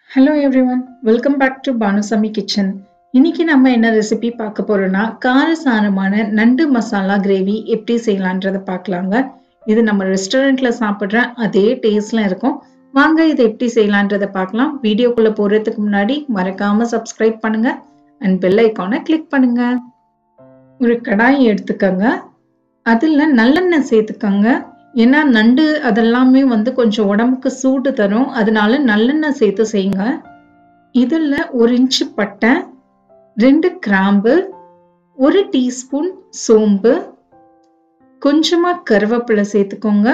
hello everyone welcome back to Banusamy kitchen இன்னைக்கு நம்ம என்ன ரெசிபி பார்க்க போறோம்னா காரசாரமான நண்டு மசாலா கிரேவி எப்படி செய்யலான்றதை பார்க்கலாங்க இது நம்ம ரெஸ்டாரண்ட்ல சாப்பிட்ற அதே டேஸ்ட்ல இருக்கும் வாங்க இதை எப்படி செய்யலான்றதை பார்க்கலாம் வீடியோக்குள்ள போறதுக்கு முன்னாடி மறக்காம சப்ஸ்கிரைப் பண்ணுங்க அண்ட் பெல் ஐக்கானை கிளிக் பண்ணுங்க ஒரு கடாயை எடுத்துக்கோங்க அதில் நல்லெண்ணெய் சேர்த்துக்கோங்க ஏன்னா நண்டு அதெல்லாமே வந்து கொஞ்சம் உடம்புக்கு சூடு தரும் அதனால நல்லெண்ணெய் சேர்த்து செய்யுங்க இதில் ஒரு இன்ச்சு பட்டை ரெண்டு கிராம்பு ஒரு டீஸ்பூன் சோம்பு கொஞ்சமா கருவேப்பிலை சேர்த்துக்கோங்க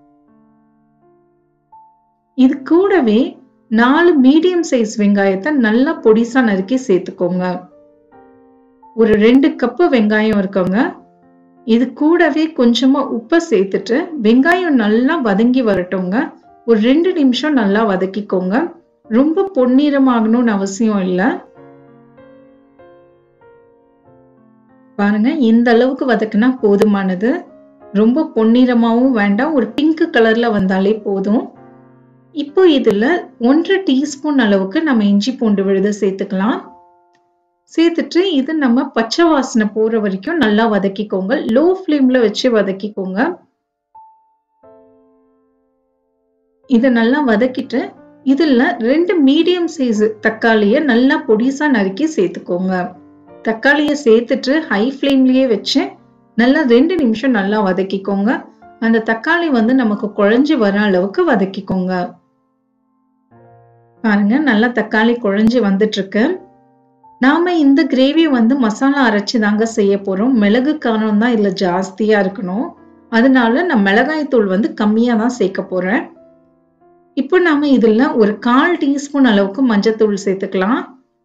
இது கூடவே நாலு மீடியம் சைஸ் வெங்காயத்தை நல்லா பொடிசா நறுக்கி சேர்த்துக்கோங்க ஒரு ரெண்டு கப்பு வெங்காயம் இருக்குங்க இது கூடவே கொஞ்சமா உப்பை சேர்த்துட்டு வெங்காயம் நல்லா வதங்கி வரட்டுங்க ஒரு ரெண்டு நிமிஷம் நல்லா வதக்கிக்கோங்க ரொம்ப பொன்னிறமாகணும்னு அவசியம் இல்லை பாருங்க இந்த அளவுக்கு வதக்குனா போதுமானது ரொம்ப பொன்னிறமாவும் வேண்டாம் ஒரு பிங்க் கலர்ல வந்தாலே போதும் இப்போ இதுல ஒன்றரை டீஸ்பூன் அளவுக்கு நம்ம இஞ்சி பூண்டு விழுது சேர்த்துக்கலாம் சேர்த்துட்டு இது நம்ம பச்சை வாசனை போற வரைக்கும் நல்லா வதக்கிக்கோங்க லோ ஃப்ளேம்ல வச்சு வதக்கிக்கோங்க இதை நல்லா வதக்கிட்டு இதுல ரெண்டு மீடியம் சைஸ் தக்காளிய நல்லா பொடிசா நறுக்கி சேர்த்துக்கோங்க தக்காளிய சேர்த்துட்டு ஹை ஃப்ளேம்லயே வச்சு நல்லா ரெண்டு நிமிஷம் நல்லா வதக்கிக்கோங்க அந்த தக்காளி வந்து நமக்கு குழஞ்சி வர அளவுக்கு வதக்கிக்கோங்க பாருங்க நல்லா தக்காளி குழஞ்சி வந்துட்டு இருக்கு நாம இந்த கிரேவி வந்து மசாலா அரைச்சு தாங்க செய்ய போறோம் மிளகு காரம் தான் இதுல ஜாஸ்தியா இருக்கணும் அதனால நான் மிளகாய் தூள் வந்து கம்மியா தான் சேர்க்க போறேன் இப்போ நாம இதுல ஒரு கால் டீஸ்பூன் அளவுக்கு மஞ்சத்தூள் சேர்த்துக்கலாம்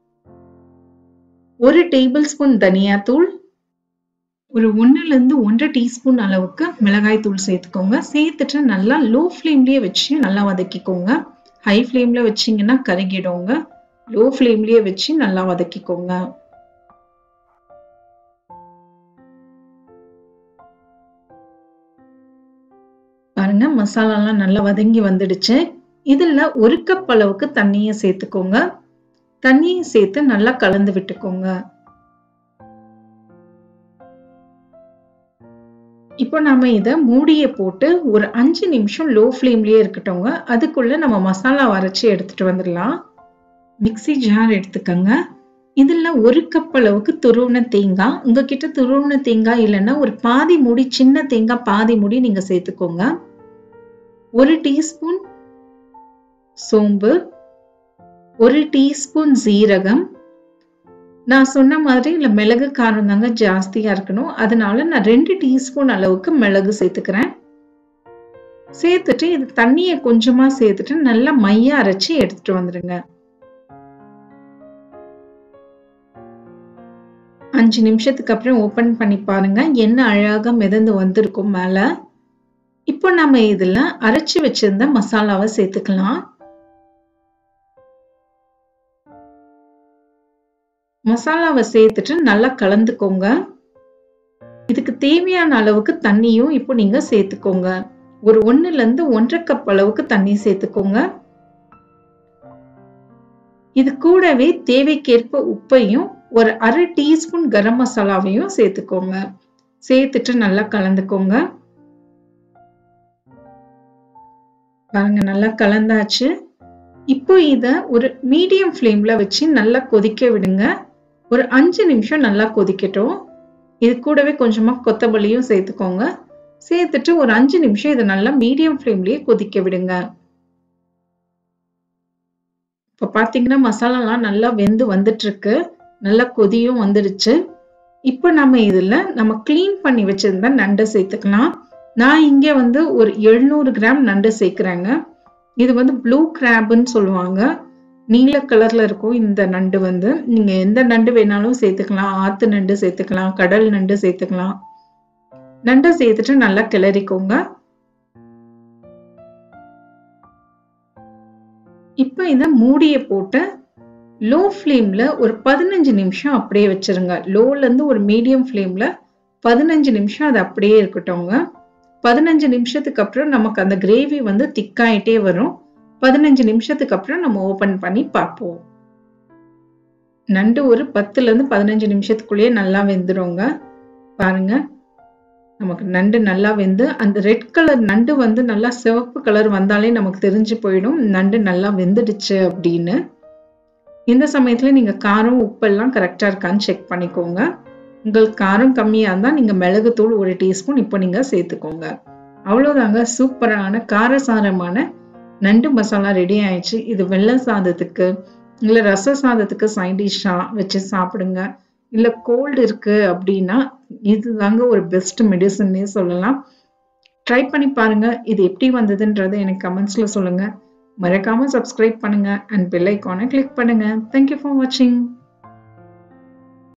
ஒரு டேபிள் ஸ்பூன் தனியாத்தூள் ஒரு ஒன்னுல இருந்து ஒன்றரை டீஸ்பூன் அளவுக்கு மிளகாய் தூள் சேர்த்துக்கோங்க சேர்த்துட்டு நல்லா லோ ஃப்ளேம்லயே வச்சு நல்லா வதக்கிக்கோங்க ஹை ஃப்ளேம்ல வச்சீங்கன்னா கருகிடுங்க லோ ஃப்ளேம்லயே வச்சு நல்லா வதக்கிக்கோங்க பாருங்க மசாலாலாம் நல்லா வதங்கி வந்துடுச்சு இதுல ஒரு கப் அளவுக்கு தண்ணியை சேர்த்துக்கோங்க தண்ணியை சேர்த்து நல்லா கலந்து விட்டுக்கோங்க இப்போ நாம இத மூடிய போட்டு ஒரு அஞ்சு நிமிஷம் லோ ஃப்ளேம்லயே இருக்கட்டும்ங்க அதுக்குள்ள நம்ம மசாலா வரைச்சி எடுத்துட்டு வந்துடலாம் மிக்சி ஜார் எடுத்துக்கோங்க இதுல ஒரு கப் அளவுக்கு துருவின தேங்காய் உங்ககிட்ட துருவின தேங்காய் இல்லைன்னா ஒரு பாதி முடி சின்ன தேங்காய் பாதி முடி நீங்க சேர்த்துக்கோங்க ஒரு டீஸ்பூன் சோம்பு ஒரு டீஸ்பூன் சீரகம் நான் சொன்ன மாதிரி இல்லை மிளகு காரம் தாங்க ஜாஸ்தியா இருக்கணும் அதனால நான் ரெண்டு டீஸ்பூன் அளவுக்கு மிளகு சேர்த்துக்கிறேன் சேர்த்துட்டு இது தண்ணியை கொஞ்சமா சேர்த்துட்டு நல்லா மைய அரைச்சி எடுத்துட்டு வந்துடுங்க அஞ்சு நிமிஷத்துக்கு அப்புறம் ஓபன் பண்ணி பாருங்க என்ன அழகாக மிதந்து வந்திருக்கும் மேல இப்போ நம்ம இதுல அரைச்சி வச்சிருந்த மசாலாவை சேர்த்துக்கலாம் மசாலாவை சேர்த்துட்டு நல்லா கலந்துக்கோங்க இதுக்கு தேவையான அளவுக்கு தண்ணியும் இப்போ நீங்க சேர்த்துக்கோங்க ஒரு ஒண்ணுல இருந்து ஒன்றரை கப் அளவுக்கு தண்ணி சேர்த்துக்கோங்க இது கூடவே தேவைக்கேற்ப உப்பையும் ஒரு அரை டீஸ்பூன் கரம் மசாலாவையும் சேர்த்துக்கோங்க சேர்த்துட்டு நல்லா கலந்துக்கோங்க பாருங்க நல்லா கலந்தாச்சு இப்போ இத ஒரு மீடியம் ஃப்ளேம்ல வச்சு நல்லா கொதிக்க விடுங்க ஒரு அஞ்சு நிமிஷம் நல்லா கொதிக்கட்டும் இது கூடவே கொஞ்சமா கொத்தமல்லியும் சேர்த்துக்கோங்க சேர்த்துட்டு ஒரு அஞ்சு நிமிஷம் இதை நல்லா மீடியம் ஃப்ளேம்லயே கொதிக்க விடுங்க இப்போ பார்த்தீங்கன்னா மசாலாலாம் நல்லா வெந்து வந்துட்டு இருக்கு நல்லா கொதியும் வந்துடுச்சு இப்போ நம்ம இதில் நம்ம க்ளீன் பண்ணி வச்சிருந்த நண்டை சேர்த்துக்கலாம் நான் இங்கே வந்து ஒரு எழுநூறு கிராம் நண்டு சேர்க்குறேங்க இது வந்து ப்ளூ கிராப்னு சொல்லுவாங்க நீல கலர்ல இருக்கும் இந்த நண்டு வந்து நீங்க எந்த நண்டு வேணாலும் சேர்த்துக்கலாம் ஆத்து நண்டு சேர்த்துக்கலாம் கடல் நண்டு சேர்த்துக்கலாம் நண்டை சேர்த்துட்டு நல்லா கிளறிக்கோங்க இப்போ இதை மூடிய போட்டு லோ ஃப்ளேம்ல ஒரு பதினஞ்சு நிமிஷம் அப்படியே வச்சிருங்க லோல இருந்து ஒரு மீடியம் ஃப்ளேம்ல பதினஞ்சு நிமிஷம் அது அப்படியே இருக்கட்டும்ங்க பதினஞ்சு நிமிஷத்துக்கு அப்புறம் நமக்கு அந்த கிரேவி வந்து திக்காயிட்டே வரும் பதினஞ்சு நிமிஷத்துக்கு அப்புறம் நம்ம ஓபன் பண்ணி பார்ப்போம் நண்டு ஒரு பத்துல இருந்து பதினஞ்சு நிமிஷத்துக்குள்ளேயே நல்லா வெந்துருங்க பாருங்க நமக்கு நண்டு நல்லா வெந்து அந்த ரெட் கலர் நண்டு வந்து நல்லா சிவப்பு கலர் வந்தாலே நமக்கு தெரிஞ்சு போயிடும் நண்டு நல்லா வெந்துடுச்சு அப்படின்னு இந்த சமயத்துல நீங்க காரம் உப்பெல்லாம் கரெக்டா இருக்கான்னு செக் பண்ணிக்கோங்க உங்களுக்கு காரம் கம்மியா இருந்தா நீங்க மிளகுத்தூள் ஒரு டீஸ்பூன் இப்போ நீங்க சேர்த்துக்கோங்க அவ்வளவுதாங்க சூப்பரான காரசாரமான நண்டு மசாலா ரெடி ஆயிடுச்சு இது வெள்ளை சாதத்துக்கு இல்ல ரச சாதத்துக்கு சைட் டிஷ்ஷா வச்சு சாப்பிடுங்க இல்ல கோல்டு இருக்கு அப்படின்னா இதுதாங்க ஒரு பெஸ்ட் மெடிசன்னே சொல்லலாம் ட்ரை பண்ணி பாருங்க இது எப்படி வந்ததுன்றதை எனக்கு கமெண்ட்ஸ்ல சொல்லுங்க மறக்காம சப்ஸ்கிரைப் பண்ணுங்க அண்ட் பெல் ஐக்கானை கிளிக் பண்ணுங்க தேங்க்யூ ஃபார் வாட்சிங்